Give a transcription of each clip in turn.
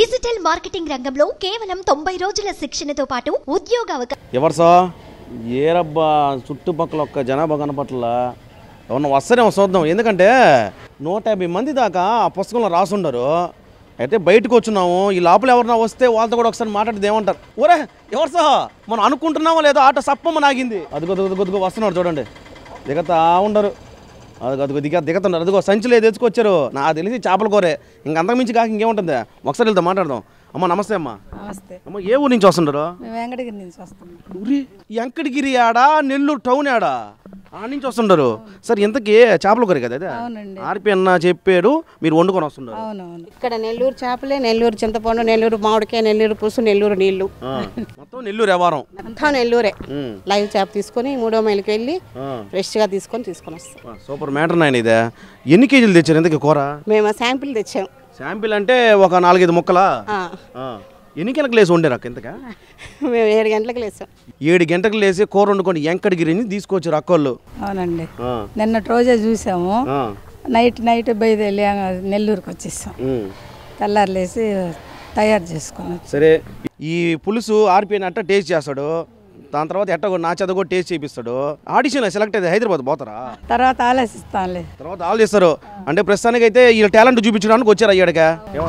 Digital marketing రంగంలో కేవలం తొంభై రోజుల శిక్షణతో పాటు ఉద్యోగ అవకాశం ఎవరు సా ఏరబ్బా చుట్టుపక్కల ఒక్క జనాభా కనపట్ల ఎవరన్నా వస్తారేమో చూద్దాం ఎందుకంటే నూట యాభై మంది దాకా ఆ పుస్తకంలో రాసుండరు అయితే బయటకు వచ్చున్నాము ఈ లోపల ఎవరన్నా వస్తే వాళ్ళతో కూడా ఒకసారి మాట్లాడితే ఏమంటారు ఒరే ఎవరు సహా మనం అనుకుంటున్నామో లేదో ఆట సప్పమ్మ నాగింది అదిగో అదిగో అదిగో వస్తున్నారు చూడండి దిగతా ఉండరు అదిగో అదిగో దిగ దిగుతున్నారు అదిగో సంచులు తెచ్చుకొచ్చారు నాకు తెలిసి చేపల కూరే ఇంక అంతకుమించి కాక ఇంకేముంటుంది ఒకసారి వెళ్తే మాట్లాడదాం అమ్మ నమస్తే అమ్మ నమస్తే అమ్మ ఏ ఊరు నుంచి వస్తుంటారు మేము వెంకటగిరి నుంచి వస్తున్నాం ఊరి వెంకటగిరి ఆడా నెల్లూరు టౌన్ ఆడా ఆ నుంచి వస్తుంటారు సార్ ఇంతకీ చేపల కూర కదా అదే అవునండి ఆర్పి అన్న చెప్పాడు మీరు వండుకొని వస్తున్నారు అవునవును ఇక్కడ నెల్లూరు చేపలే నెల్లూరు చింతపండు నెల్లూరు మామిడికాయ నెల్లూరు పులుసు నెల్లూరు నీళ్లు ఆ, మొత్తం నెల్లూరు వ్యవహారం అంతా నెల్లూరే ఉమ్, లైవ్ చేప తీసుకొని మూడో మైలుకి వెళ్ళి ఆ, ఫ్రెష్గా తీసుకొని తీసుకొని వస్తాం ఆ, సూపర్ మ్యాటర్ నాయన ఇదే ఎన్ని కేజీలు తెచ్చారు ఇంతకీ కూర మేము ఆ శాంపిల్ తెచ్చాం శాంపిల్ అంటే ఒక నాలుగైదు ముక్కలా ఆ, ఆ, ఎన్ని గంటలకు లేసి వండారు అక్క ఇంతగా మేము ఏడు గంటలకు లేసాం ఏడు గంటలకు లేసి కూర వండుకొని వెంకటగిరి నుంచి తీసుకొచ్చారు అక్కోళ్ళు అవునండి ఆ, నిన్నటి రోజే చూసాము ఆ, నైట్ నైట్ బయలుదేరి నెల్లూరుకి వచ్చేసాం ఉమ్. తెల్లారులేసి తయారు చేసుకుని సరే ఈ పులుసు ఆర్పిఎన్ అట్ట టేస్ట్ చేస్తాడు దాని తర్వాత ఎట్ట నా చేత కూడా టేస్ట్ చేపిస్తాడు ఆడిషన్ సెలెక్ట్ అయితే హైదరాబాద్ పోతారా తర్వాత ఆలోచిస్తాంలే తర్వాత ఆల్ చేస్తారు అంటే ప్రస్తుతానికి అయితే ఈ టాలెంట్ చూపించడానికి వచ్చారు అయ్యాడక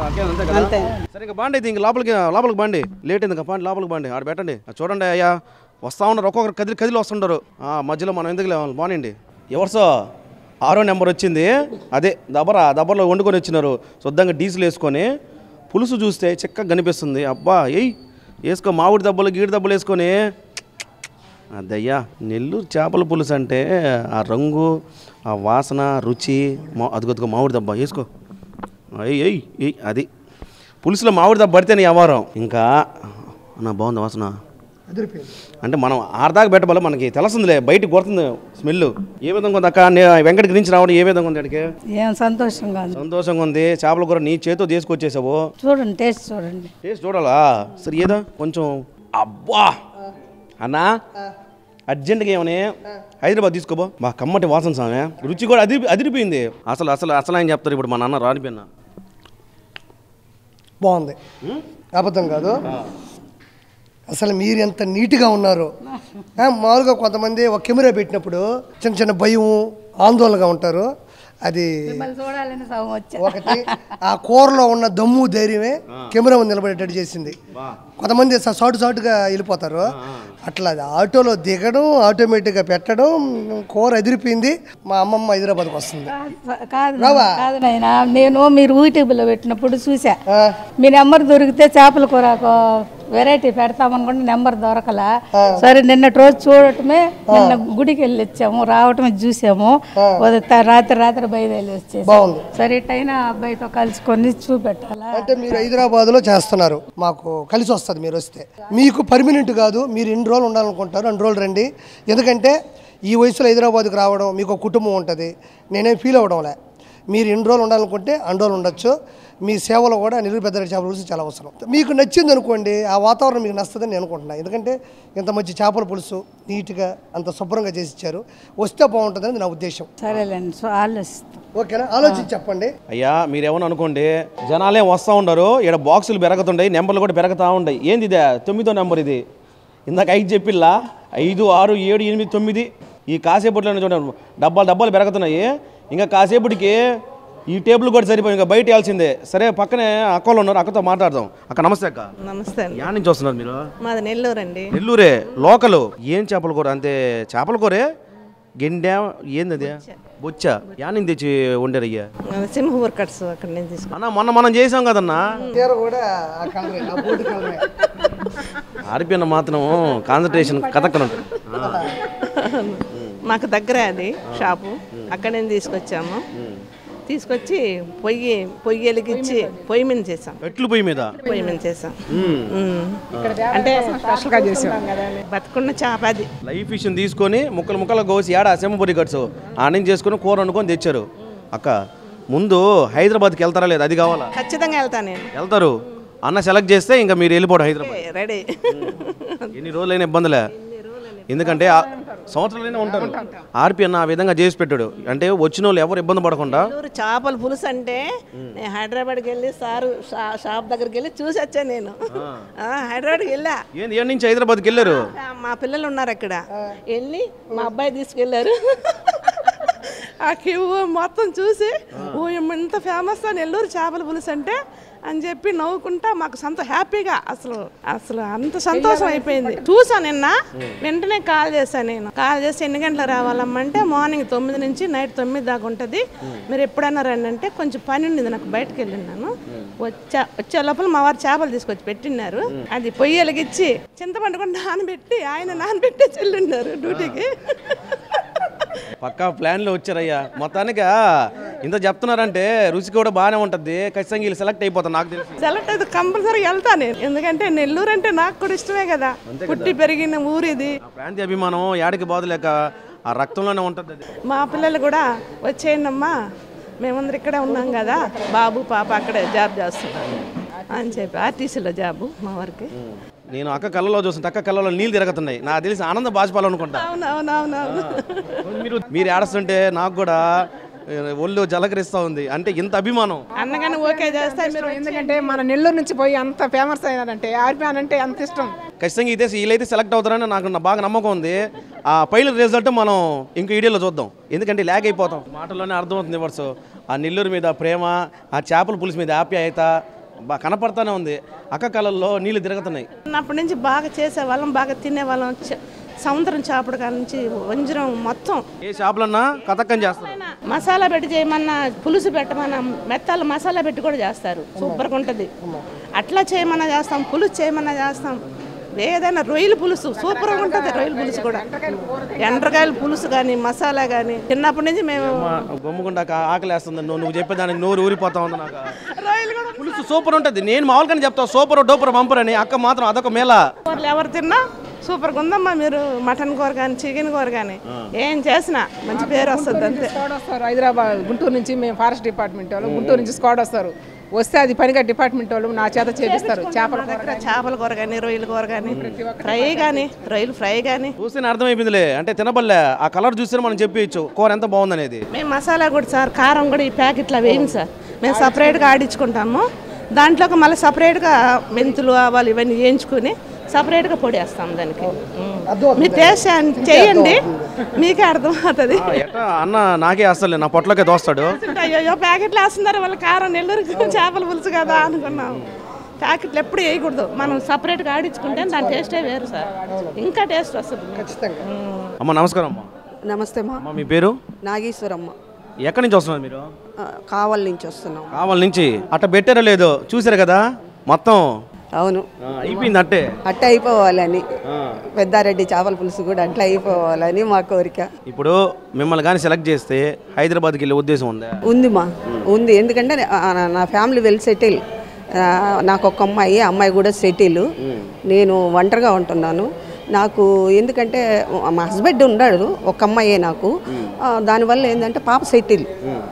సరే ఇంకా బాండి అయితే ఇంక లోపలికి లోపలికి బాండి లేట్ అయింది ఇంకా బాండి లోపలికి బాండి ఆడ పెట్టండి ఆ చూడండి అయ్యా వస్తా ఉన్నారు ఒక్కొక్కరు కదిలి కదిలి వస్తుంటారు ఆ, మధ్యలో మనం ఎందుకు లేవాలి బానండి ఎవరు సో ఆరో నెంబర్ వచ్చింది అదే దబరా దబర్లో వండుకొని వచ్చినారు శుద్ధంగా డీజిల్ వేసుకొని పులుసు చూస్తే చక్కగా కనిపిస్తుంది అబ్బా ఏయ్ వేసుకో మామిడి దెబ్బలు గీడి దెబ్బలు వేసుకొని అదయ్యా నెల్లూరు చేపల పులుసు అంటే ఆ రంగు ఆ వాసన రుచి మా అదిగొద్దుకో మామిడి దెబ్బ వేసుకో అయ్యి ఎయ్ ఎయ్ అది పులుసులో మామిడి దెబ్బ పడితేనే వ్యవహారం ఇంకా నా బాగుంది వాసన అంటే మనం ఆడదాకా పెట్టబల్ల మనకి తెలుస్తుందిలే బయటకు కొడుతుంది స్మెల్ ఏ విధంగా ఉంది అక్క నే- వెంకటగిరి నుంచి రావడం ఏ విధంగా ఉంది అడిగే ఏం సంతోషంగా ఉంది సంతోషంగా ఉంది చేపల కూర నీ చేతితో తీసుకొచ్చేసావు చూడండి టేస్ట్ చూడండి టేస్ట్ చూడాలా సరే ఏదో కొంచెం అబ్బా అన్నా అర్జెంట్గా ఏమని హైదరాబాద్ తీసుకోబో మా కమ్మటి వాసన సామె రుచి కూడా అదిరి అదిరిపోయింది అసలు అసలు అసలు ఆయన చెప్తారు ఇప్పుడు మా నాన్న రానిపోయినా బాగుంది అబద్ధం కాదు అసలు మీరు ఎంత నీట్గా ఉన్నారు ఆ, మామూలుగా కొంతమంది ఒక కెమెరా పెట్టినప్పుడు చిన్న చిన్న భయం ఆందోళనగా ఉంటారు అది మిమ్మల్ని చూడాలని సగం వచ్చా ఒకటి ఆ కూరలో ఉన్న దమ్ము ధైర్యమే కెమెరా ముందు నిలబడేటట్టు చేసింది కొంతమంది స- సాటు సాటుగా వెళ్ళిపోతారు అట్లా అది ఆటోలో దిగడం ఆటోమేటిక్గా పెట్టడం కూర ఎదిరిపోయింది మా అమ్మమ్మ హైదరాబాద్కి వస్తుంది కాదు రావా? కాదు నాయన నేను మీరు యూట్యూబ్లో పెట్టినప్పుడు చూసా ఆ, మీ నెంబర్ దొరికితే చేపల కూర వెరైటీ పెడతామనుకుంటే నెంబర్ దొరకలా సరే నిన్నటి రోజు చూడటమే నిన్న గుడికి వెళ్ళి వచ్చాము రావటమే చూసాము ఉదయం త- రాత్రి రాత్రి బయలుదేరి వచ్చేసి బాగుంది సరే ఇటైనా అబ్బాయితో కలుసుకొని చూపెట్టాలా అంటే మీరు హైదరాబాద్లో చేస్తున్నారు మాకు కలిసి వస్తుంది మీరు వస్తే మీకు పర్మనెంట్ కాదు మీరు ఎన్ని రోజులు ఉండాలనుకుంటారు అన్ని రోజులు రండి ఎందుకంటే ఈ వయసులో హైదరాబాద్కి రావడం మీకు ఒక కుటుంబం ఉంటుంది నేనేం ఫీల్ అవ్వడంలే మీరు ఎన్ని రోజులు ఉండాలనుకుంటే అన్ని రోజులు ఉండొచ్చు మీ సేవలో కూడా నిరుగు పెద్ద చేపల పులుసు చాలా అవసరం మీకు నచ్చింది అనుకోండి ఆ వాతావరణం మీకు నస్తుందని నేను అనుకుంటున్నాను ఎందుకంటే ఇంత మంచి చేపల పులుసు నీట్గా అంత శుభ్రంగా చేసి ఇచ్చారు వస్తే బాగుంటుందని నా ఉద్దేశం సరేలేండి సో ఆలోచిస్తాం ఓకేనా ఆలోచించి చెప్పండి అయ్యా మీరేమని అనుకోండి జనాలే వస్తూ ఉండరు ఇక్కడ బాక్సులు పెరుగుతుంటాయి నెంబర్లు కూడా పెరుగుతూ ఉంటాయి ఏంది ఇదే తొమ్మిదో నెంబర్ ఇది ఇందాక ఐదు చెప్పిల్లా ఐదు ఆరు ఏడు ఎనిమిది తొమ్మిది ఈ కాసేపట్లో చూడండి డబ్బాలు డబ్బాలు పెరుగుతున్నాయి ఇంకా కాసేపటికి ఈ టేబుల్ కూడా సరిపోయి ఇంకా బయట వేయాల్సిందే సరే పక్కనే అక్కలు ఉన్నారు అక్కతో మాట్లాడదాం అక్క నమస్తే అక్క నమస్తే అండి యా నుంచి వస్తున్నారు మీరు మాది నెల్లూరు అండి నెల్లూరే లోకలు ఏం చేపల కూర అంతే చేపల కూరే గెండె ఏంది అది బొచ్చ యా నుంచి తెచ్చి వండారయ్యా మాది సింహపూర్ కట్స్ అక్కడ నేను తీసుకున్నాను అన్న మొన్న మనం చేసాం కదన్నా చీర కూడా ఆ కలరే ఆ బోర్డు కలరే ఆర్పిఎన్ మాత్రం కాన్సన్ట్రేషన్ కథక్కలు ఉంటుంది మాకు దగ్గరే అది షాపు అక్కడ నేను తీసుకొచ్చాము తీసుకొచ్చి పొయ్యి పొయ్యి వెలిగించి పొయ్యి మీద చేసాం ఎట్లు పొయ్యి మీద పొయ్యి మీద చేసాం మ్మ్. ఉమ్. అంటే స్పెషల్గా చేసాం బతుకున్న చేప అది లైఫ్ ఫిష్ని తీసుకొని ముక్కలు ముక్కలు కోసి ఏడా సెమ్మపొరి కట్సు ఆడిని చేసుకొని కూర వండుకొని తెచ్చారు అక్క ముందు హైదరాబాద్కి వెళ్తారా లేదు అది కావాలా ఖచ్చితంగా వెళ్తా నేను వెళ్తారు అన్న సెలెక్ట్ చేస్తే ఇంకా మీరు వెళ్ళిపోవడం హైదరాబాద్ రెడీ ఎన్ని రోజులైన ఇబ్బందులే ఎందుకంటే ఆ- సంవత్సరాలైనా ఉంటారు ఆర్పి అన్న ఆ విధంగా చేసి పెట్టాడు అంటే వచ్చిన వాళ్ళు ఎవరు ఇబ్బంది పడకుండా నెల్లూరు చేపల పులుసు అంటే నేను హైదరాబాద్కి వెళ్ళి సారు షా- షాప్ దగ్గరికి వెళ్ళి చూసి వచ్చాను నేను ఆ, హైదరాబాద్కి వెళ్ళా ఏంది ఏడు నుంచి హైదరాబాద్కి వెళ్ళారు ఆ, మా పిల్లలు ఉన్నారు అక్కడ వెళ్ళి మా అబ్బాయి తీసుకెళ్ళారు ఆ క్యూ మొత్తం చూసి ఓ ఏమ్మ ఇంత ఫేమస్ నెల్లూరు చేపల పులుసు అంటే అని చెప్పి నవ్వుకుంటా మాకు సంత హ్యాపీగా అసలు అసలు అంత సంతోషం అయిపోయింది చూసా నిన్న వెంటనే కాల్ చేశాను నేను కాల్ చేసి ఎన్ని గంటలు రావాలమ్మంటే మార్నింగ్ తొమ్మిది నుంచి నైట్ తొమ్మిది దాకా ఉంటుంది మీరు ఎప్పుడైనా రండి అంటే కొంచెం పని ఉండింది నాకు బయటకు వెళ్ళినాను వచ్చా వచ్చే లోపల మా వారు చేపలు తీసుకొచ్చి పెట్టినారు అది పొయ్యి వెలిగించి చింతపండు కూడా నానబెట్టి ఆయన నానబెట్టి చెల్లిన్నారు డ్యూటీకి పక్కా ప్లాన్లో వచ్చారయ్యా మొత్తానికి ఇంత చెప్తున్నారంటే రుచి కూడా బాగానే ఉంటుంది ఖచ్చితంగా వీళ్ళు సెలెక్ట్ అయిపోతారు నాకు తెలిసి సెలెక్ట్ అయితే కంపల్సరీ వెళ్తా నేను ఎందుకంటే నెల్లూరు అంటే నాకు కూడా ఇష్టమే కదా పుట్టి పెరిగిన ఊరు ఇది ఆ ప్రాంతీయ అభిమానం యాడికి బాధలేక ఆ రక్తంలోనే ఉంటుంది అది మా పిల్లలు కూడా వచ్చేయండమ్మా మేమందరం ఇక్కడే ఉన్నాం కదా బాబు పాప అక్కడే జాబ్ చేస్తున్నారు అని చెప్పి ఆర్టీసీలో జాబు మా వారికి నేను అక్క కళ్ళలో చూస్తుంటే అక్క కళ్ళలో నీళ్ళు తిరుగుతున్నాయి నాకు తెలిసి ఆనంద బాష్పాలు అనుకుంటా అవునవునవునవును మీరు మీరు ఏడుస్తుంటే నాకు కూడా ఏ, ఒళ్ళు జలకరిస్తూ ఉంది అంటే ఇంత అభిమానం అన్నగానే ఓకే చేస్తే మీరు ఎందుకంటే మన నెల్లూరు నుంచి పోయి అంత ఫేమస్ అయినారంటే ఆర్పి అని అంటే అంత ఇష్టం ఖచ్చితంగా అయితే వీళ్ళైతే సెలెక్ట్ అవుతారని నాకు నా బాగా నమ్మకం ఉంది ఆ పైల రిజల్ట్ మనం ఇంకో వీడియోలో చూద్దాం ఎందుకంటే ల్యాగ్ అయిపోతాం మాటల్లోనే అర్థమవుతుంది వర్స్ ఆ నెల్లూరు మీద ప్రేమ ఆ చేపల పులుసు మీద ఆప్యాయత బాగా కనపడతానే ఉంది అక్క కళల్లో నీళ్లు తిరుగుతున్నాయి చిన్నప్పటి నుంచి బాగా చేసేవాళ్ళం బాగా తినేవాళ్ళం చ- సముద్రం చేపడు కాడ నుంచి వంజరం మొత్తం ఏ చేపలన్నా కథక్కని చేస్తారు మసాలా పెట్టి చేయమన్నా పులుసు పెట్టమన్నా మెత్తాలు మసాలా పెట్టి కూడా చేస్తారు సూపర్గా ఉంటుంది అట్లా చేయమన్నా చేస్తాం పులుసు చేయమన్నా చేస్తాం ఏదైనా రొయ్యల పులుసు సూపర్గా ఉంటుంది రొయ్యల పులుసు కూడా ఎండ్రకాయల పులుసు కానీ మసాలా కానీ చిన్నప్పటి నుంచి మేము బొమ్మకుండా ఆకలి వేస్తుంది నువ్వు నువ్వు చెప్పేదానికి నోరు ఊరిపోతా ఉంది నాకు రొయ్యలు కూడా పులుసు సూపర్ ఉంటుంది నేను మామూలుగానే చెప్తా సూపర్ డూపర్ బంపర్ అని అక్క మాత్రం అదొక మేళ కూరలు ఎవరు తిన్నా సూపర్గా ఉందమ్మా మీరు మటన్ కూర కానీ చికెన్ కూర కానీ ఏం చేసినా మంచి పేరు వస్తుంది అంతే స్క్వాడ్ వస్తారు హైదరాబాద్ గుంటూరు నుంచి మేము ఫారెస్ట్ డిపార్ట్మెంట్ వాళ్ళు గుంటూరు నుంచి స్క్వాడ్ వస్తారు వస్తే అది పనిగా డిపార్ట్మెంట్ వాళ్ళు నా చేత చేపిస్తారు చేపల మా దగ్గర చేపల కూర కానీ రొయ్యల కూర కానీ ఫ్రై కానీ రొయ్యలు ఫ్రై కానీ చూస్తేనే అర్థమైపోయిందిలే అంటే తినబల్లే ఆ కలర్ చూస్తే మనం చెప్పచ్చు కూర ఎంత బాగుందనేది మేము మసాలా కూడా సార్ కారం కూడా ఈ ప్యాకెట్లో వేయండి సార్ మేము సపరేట్గా ఆడించుకుంటాము దాంట్లోకి మళ్ళీ సపరేట్గా మెంతులు ఆవాలు ఇవన్నీ వేయించుకుని సపరేట్గా పొడి వేస్తాం దానికి ఉమ్. మీరు టేస్ట్ చేయండి- చేయండి మీకే అర్థం అవుతుంది ఆ, ఎట్టా అన్న నాకే అసలు నా పొట్లకే దోస్తాడు అయ్యో ప్యాకెట్లు వేస్తున్నారు వాళ్ళ కారం నెల్లూరు చేపల పులుసు కదా అనుకున్నాం ప్యాకెట్లు ఎప్పుడు వేయకూడదు మనం సపరేట్గా ఆడించుకుంటే దాని టేస్టే వేరు సార్ ఇంకా టేస్ట్ వస్తుంది ఉమ్. అమ్మ నమస్కారం అమ్మ నమస్తే మా అమ్మ మీ పేరు నాగేశ్వరమ్మ ఎక్కడి నుంచి వస్తున్నారు మీరు ఆ, కావలి నుంచి వస్తున్నాం కావాలి నుంచి అట్ట పెట్టారో లేదో చూసారు కదా మొత్తం అవును ఆ, అయిపోయింది అట్టే అట్ట అయిపోవాలని ఆ. పెద్దారెడ్డి చేపల పులుసు కూడా అట్లా అయిపోవాలని మా కోరిక ఇప్పుడు మిమ్మల్ని కానీ సెలెక్ట్ చేస్తే హైదరాబాద్కి వెళ్ళే ఉద్దేశం ఉందా ఉంది మా ఉంది ఎందుకంటే ఆ, నా- నా ఫ్యామిలీ వెల్ సెటిల్ నాకు ఒక అమ్మాయి ఆ అమ్మాయి కూడా సెటిల్ నేను ఒంటరిగా ఉంటున్నాను నాకు ఎందుకంటే మా హస్బెండ్ ఉన్నాడు ఒక అమ్మాయే నాకు ఆ, దానివల్ల ఏంటంటే పాప సెటిల్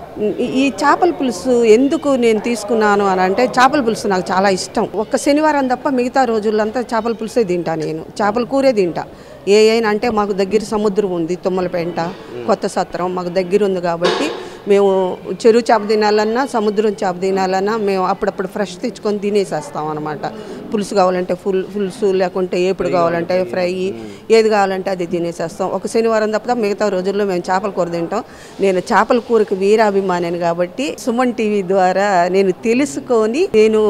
ఈ- ఈ చేపల పులుసు ఎందుకు నేను తీసుకున్నాను అని అంటే చేపల పులుసు నాకు చాలా ఇష్టం ఒక్క శనివారం తప్ప మిగతా రోజులంతా చేపల పులుసే తింటా నేను చేపల కూరే తింటా ఏ అయినా అంటే మాకు దగ్గర సముద్రం ఉంది తుమ్మలపేంట కొత్త సత్రం మాకు దగ్గర ఉంది కాబట్టి మేము చెరువు చేప తినాలన్నా సముద్రం చేప తినాలన్నా మేము అప్పుడప్పుడు ఫ్రెష్ తెచ్చుకొని తినేసేస్తాం అనమాట పులుసు కావాలంటే ఫుల్ పులుసు లేకుంటే ఏపుడు కావాలంటే ఫ్రై ఏది కావాలంటే అది తినేసేస్తాం ఒక శనివారం తప్ప మిగతా రోజుల్లో మేము చేపల కూర తింటాం నేను చేపల కూరకు వీరాభిమానిని కాబట్టి సుమన్ టీవీ ద్వారా నేను తెలుసుకొని నేను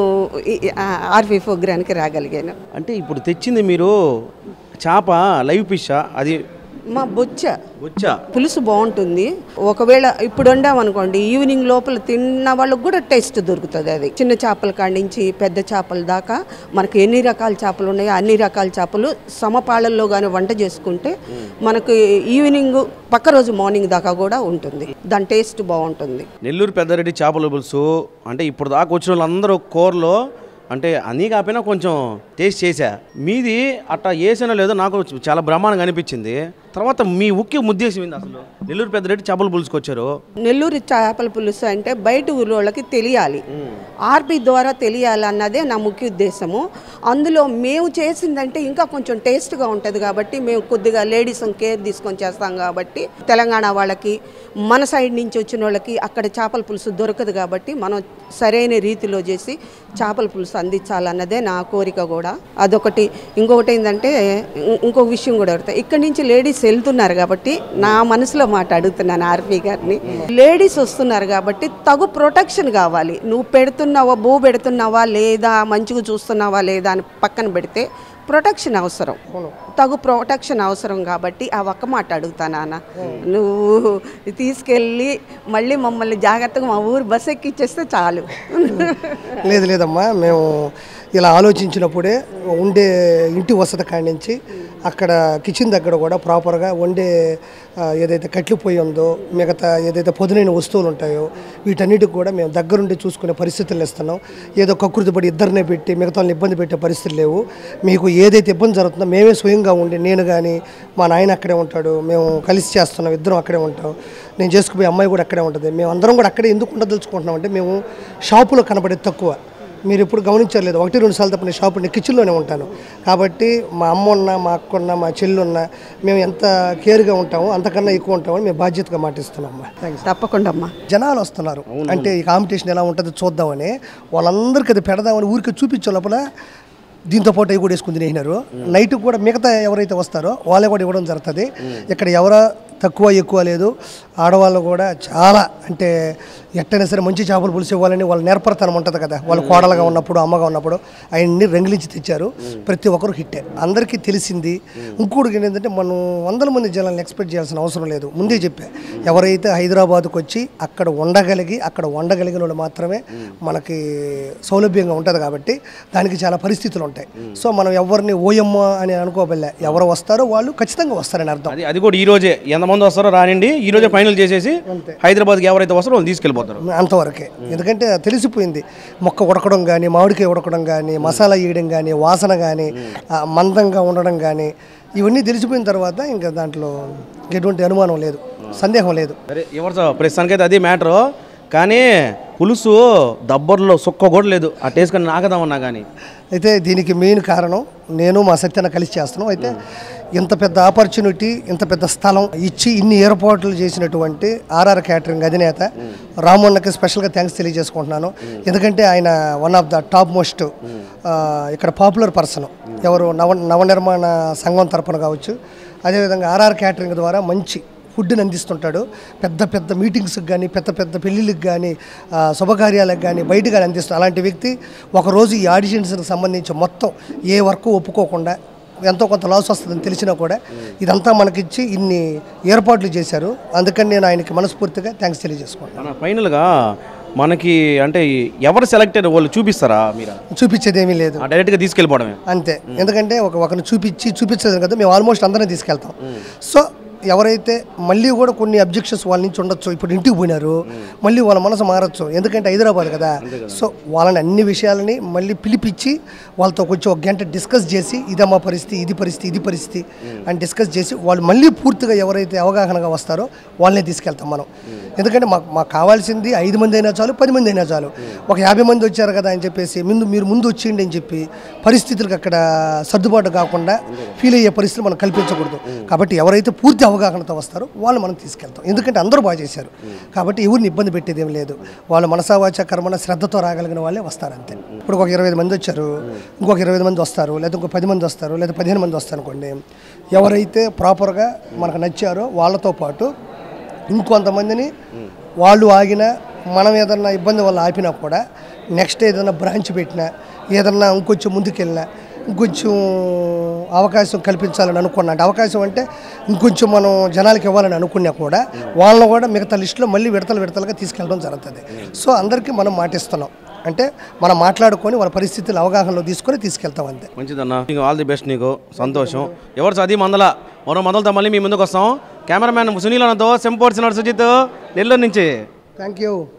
ఆర్ఫీ ప్రోగ్రానికి రాగలిగాను అంటే ఇప్పుడు తెచ్చింది మీరు చేప లైవ్ ఫిష్ అది మా బొచ్చ వచ్చా పులుసు బాగుంటుంది ఒకవేళ ఇప్పుడు వండామనుకోండి ఈవినింగ్ లోపల తిన్న వాళ్ళకి కూడా టేస్ట్ దొరుకుతుంది అది చిన్న చేపల కాడి నుంచి పెద్ద చేపల దాకా మనకు ఎన్ని రకాల చేపలు ఉన్నాయో అన్ని రకాల చేపలు సమపాళల్లో కానీ వంట చేసుకుంటే మనకు ఈవినింగ్ పక్క రోజు మార్నింగ్ దాకా కూడా ఉంటుంది దాని టేస్ట్ బాగుంటుంది నెల్లూరు పెద్దారెడ్డి చేపల పులుసు అంటే ఇప్పుడు దాకా వచ్చిన వాళ్ళందరూ కూరలో అంటే అన్నీ కాకపోయినా కొంచెం టేస్ట్ చేశా మీది అట్టా వేసానో లేదో నాకు చాలా బ్రహ్మాండంగా అనిపించింది తర్వాత మీ ముఖ్య ఉద్దేశం ఏంది అసలు నెల్లూరు పెద్దరెడ్డి చేపల పులుసుకు వచ్చారు నెల్లూరు చేపల పులుసు అంటే బయట ఊరు వాళ్ళకి తెలియాలి ఆర్పి ద్వారా తెలియాలి అన్నదే నా ముఖ్య ఉద్దేశము అందులో మేము చేసిందంటే ఇంకా కొంచెం టేస్ట్గా ఉంటుంది కాబట్టి మేము కొద్దిగా లేడీస్ కేర్ తీసుకొని చేస్తాం కాబట్టి తెలంగాణ వాళ్ళకి మన సైడ్ నుంచి వచ్చిన వాళ్ళకి అక్కడ చేపల పులుసు దొరకదు కాబట్టి మనం సరైన రీతిలో చేసి చేపల పులుసు అందించాలన్నదే నా కోరిక కూడా అదొకటి ఇంకొకటి ఏంటంటే ఇం- ఇంకొక విషయం కూడా అడుగుతా ఇక్కడి నుంచి లేడీస్ వెళ్తున్నారు కాబట్టి నా మనసులో మాట అడుగుతున్నాను ఆర్పీ గారిని లేడీస్ వస్తున్నారు కాబట్టి తగు ప్రొటెక్షన్ కావాలి నువ్వు పెడుతున్నావా బో పెడుతున్నావా లేదా మంచిగా చూస్తున్నావా లేదా అని పక్కన పెడితే ప్రొటెక్షన్ అవసరం తగు ప్రొటెక్షన్ అవసరం కాబట్టి ఆ ఒక్క మాట అడుగుతా నాన్న నువ్వు తీసుకెళ్ళి మళ్ళీ మమ్మల్ని జాగ్రత్తగా మా ఊరు బస్ ఎక్కిచ్చేస్తే చాలు లేదు లేదమ్మా మేము ఇలా ఆలోచించినప్పుడే ఉండే ఇంటి వసతి కాడి నుంచి అక్కడ కిచెన్ దగ్గర కూడా ప్రాపర్గా వండే ఆ, ఏదైతే కట్లు పొయ్యి ఉందో మిగతా ఏదైతే పొదునైన వస్తువులు ఉంటాయో వీటన్నిటికి కూడా మేము దగ్గరుండి చూసుకునే పరిస్థితులు ఇస్తున్నాం ఏదో కకృతి పడి ఇద్దరినే పెట్టి మిగతా వాళ్ళని ఇబ్బంది పెట్టే పరిస్థితులు లేవు మీకు ఏదైతే ఇబ్బంది జరుగుతుందో మేమే స్వయంగా ఉండి నేను కానీ మా నాయన అక్కడే ఉంటాడు మేము కలిసి చేస్తున్నాం ఇద్దరం అక్కడే ఉంటాం నేను చేసుకుపోయే అమ్మాయి కూడా అక్కడే ఉంటుంది మేము అందరం కూడా అక్కడే ఎందుకు ఉండదలుచుకుంటున్నాం అంటే మేము షాపులో కనబడేది తక్కువ మీరు ఎప్పుడు గమనించలేదు ఒకటి రెండు సార్లు తప్ప నేను షాపు నేను కిచెన్లోనే ఉంటాను కాబట్టి మా అమ్మ ఉన్న మా అక్క ఉన్న మా చెల్లి ఉన్న మేము ఎంత కేర్గా ఉంటామో అంతకన్నా ఎక్కువ ఉంటామని మేము బాధ్యతగా మాటిస్తున్నాం అమ్మా థ్యాంక్స్ తప్పకుండా అమ్మా జనాలు వస్తున్నారు అంటే ఈ కాంపిటీషన్ ఎలా ఉంటుందో చూద్దామని వాళ్ళందరికీ అది పెడదామని ఊరికి చూపించే లోపల దీంతో పాటు అవి కూడా వేసుకుని తినేసినారు నైట్ కూడా మిగతా ఎవరైతే వస్తారో వాళ్ళే కూడా ఇవ్వడం జరుగుతుంది ఇక్కడ ఎవరో తక్కువ ఎక్కువ లేదు ఆడవాళ్ళు కూడా చాలా అంటే ఎట్టైనా సరే మంచి చేపలు పులుసు ఇవ్వాలని వాళ్ళ నేర్పరతనం ఉంటుంది కదా వాళ్ళు కోడలుగా ఉన్నప్పుడు అమ్మగా ఉన్నప్పుడు ఆయన్ని రంగులించి తెచ్చారు ప్రతి ఒక్కరు హిట్టే అందరికీ తెలిసింది ఇంకోటి ఏంటంటే మనం వందల మంది జనాలను ఎక్స్పెక్ట్ చేయాల్సిన అవసరం లేదు ముందే చెప్పా ఎవరైతే హైదరాబాద్కు వచ్చి అక్కడ ఉండగలిగి అక్కడ వండగలిగిన వాళ్ళు మాత్రమే మనకి సౌలభ్యంగా ఉంటుంది కాబట్టి దానికి చాలా పరిస్థితులు ఉంటాయి సో మనం ఎవరిని ఓయమ్మ అని అనుకోబల్లే ఎవరు వస్తారో వాళ్ళు ఖచ్చితంగా వస్తారని అర్థం అది అది కూడా ఈ రోజే ఎంతమంది వస్తారో రానండి ఈ రోజే ఫైనల్ చేసేసి హైదరాబాద్కి ఎవరైతే వస్తారో వాళ్ళు తీసుకెళ్ళిపోతారు అంతవరకే ఎందుకంటే తెలిసిపోయింది మొక్క ఉడకడం కానీ మామిడికాయ ఉడకడం కానీ మసాలా వేయడం కానీ వాసన కానీ మందంగా ఉండడం కానీ ఇవన్నీ తెలిసిపోయిన తర్వాత ఇంకా దాంట్లో ఎటువంటి అనుమానం లేదు సందేహం లేదు సరే ఎవరు ప్రస్తుతానికైతే అది మ్యాటరు కానీ పులుసు దబ్బర్లో సుక్క కూడా లేదు ఆ టేస్ట్ కానీ నాకదామన్నా కానీ అయితే దీనికి మెయిన్ కారణం నేను మా సత్యన కలిసి చేస్తున్నాం అయితే ఇంత పెద్ద ఆపర్చునిటీ ఇంత పెద్ద స్థలం ఇచ్చి ఇన్ని ఏర్పాట్లు చేసినటువంటి ఆర్ఆర్ క్యాటరింగ్ అధినేత రామన్నకి స్పెషల్గా థ్యాంక్స్ తెలియజేసుకుంటున్నాను ఎందుకంటే ఆయన one of the top most ఇక్కడ పాపులర్ పర్సన్ ఎవరు నవ నవనిర్మాణ సంఘం తరపున కావచ్చు అదేవిధంగా ఆర్ఆర్ క్యాటరింగ్ ద్వారా మంచి ఫుడ్ని అందిస్తుంటాడు పెద్ద పెద్ద మీటింగ్స్కి కానీ పెద్ద పెద్ద పెళ్ళిళ్ళకి కానీ ఆ, శుభకార్యాలకు కానీ బయట కానీ అందిస్తాడు అలాంటి వ్యక్తి ఒకరోజు ఈ ఆడిషన్స్కి సంబంధించి మొత్తం ఏ వర్క్ ఒప్పుకోకుండా ఎంతో కొంత లాస్ వస్తుందని తెలిసినా కూడా ఇదంతా మనకిచ్చి ఇన్ని ఏర్పాట్లు చేశారు అందుకని నేను ఆయనకి మనస్ఫూర్తిగా థ్యాంక్స్ తెలియజేసుకుంటాను మన ఫైనల్గా మనకి అంటే ఎవరు సెలెక్టెడ్ వాళ్ళు చూపిస్తారా మీరు చూపించేది ఏమీ లేదు డైరెక్ట్గా తీసుకెళ్ళిపోవడమే అంతే ఎందుకంటే ఒక ఒకరిని చూపించి చూపించదు కదా మేము ఆల్మోస్ట్ అందరినీ తీసుకెళ్తాం సో ఎవరైతే మళ్ళీ కూడా కొన్ని అబ్జెక్షన్స్ వాళ్ళ నుంచి ఉండొచ్చు ఇప్పుడు ఇంటికి పోయినారు మళ్ళీ వాళ్ళ మనసు మారచ్చు ఎందుకంటే హైదరాబాద్ కదా సో వాళ్ళని అన్ని విషయాలని మళ్ళీ పిలిపించి వాళ్ళతో కొంచెం ఒక గంట డిస్కస్ చేసి ఇదమ్మా పరిస్థితి ఇది పరిస్థితి ఇది పరిస్థితి అని డిస్కస్ చేసి వాళ్ళు మళ్ళీ పూర్తిగా ఎవరైతే అవగాహనగా వస్తారో వాళ్ళనే తీసుకెళ్తాం మనం ఎందుకంటే మాకు మాకు కావాల్సింది ఐదు మంది అయినా చాలు పది మంది అయినా చాలు ఒక యాభై మంది వచ్చారు కదా అని చెప్పేసి ముందు మీరు ముందు వచ్చిండి అని చెప్పి పరిస్థితులకు అక్కడ సర్దుబాటు కాకుండా ఫీల్ అయ్యే పరిస్థితులు మనం కల్పించకూడదు కాబట్టి ఎవరైతే పూర్తి అవగాహనతో వస్తారో వాళ్ళు మనం తీసుకెళ్తాం ఎందుకంటే అందరూ బాగా చేశారు కాబట్టి ఎవరిని ఇబ్బంది పెట్టేది ఏం లేదు వాళ్ళు మనసావాచ కర్మణ శ్రద్ధతో రాగలిగిన వాళ్ళే వస్తారు అంతే ఇప్పుడు ఒక ఇరవై మంది వచ్చారు ఇంకొక ఇరవై మంది వస్తారు లేదా ఇంకో పది మంది వస్తారు లేదా పదిహేను మంది వస్తారు అనుకోండి ఎవరైతే ప్రాపర్గా మనకు నచ్చారో వాళ్ళతో పాటు ఇంకొంతమందిని వాళ్ళు ఆగినా మనం ఏదన్నా ఇబ్బంది వల్ల ఆపినా కూడా నెక్స్ట్ ఏదైనా బ్రాంచ్ పెట్టినా ఏదన్నా ఇంకొంచెం ముందుకెళ్ళినా ఇంకొంచెం అవకాశం కల్పించాలని అనుకున్నా అంటే అవకాశం అంటే ఇంకొంచెం మనం జనాలకి ఇవ్వాలని అనుకున్నా కూడా వాళ్ళని కూడా మిగతా లిస్టులో మళ్ళీ విడతలు విడతలుగా తీసుకెళ్ళడం జరుగుతుంది సో అందరికీ మనం మాటిస్తున్నాం అంటే మనం మాట్లాడుకొని వాళ్ళ పరిస్థితులు అవగాహనలో తీసుకొని తీసుకెళ్తాం అంతే మంచిదన్న నీకు ఆల్ ది బెస్ట్ నీకు సంతోషం ఎవరు చదివి మందల మరో మందలతో మళ్ళీ మీ ముందుకు వస్తాం కెమెరామ్యాన్ సునీల్ అన్నతో సెంపోర్చినాడు సుజిత్ నెల్లూరు నుంచి థ్యాంక్ యూ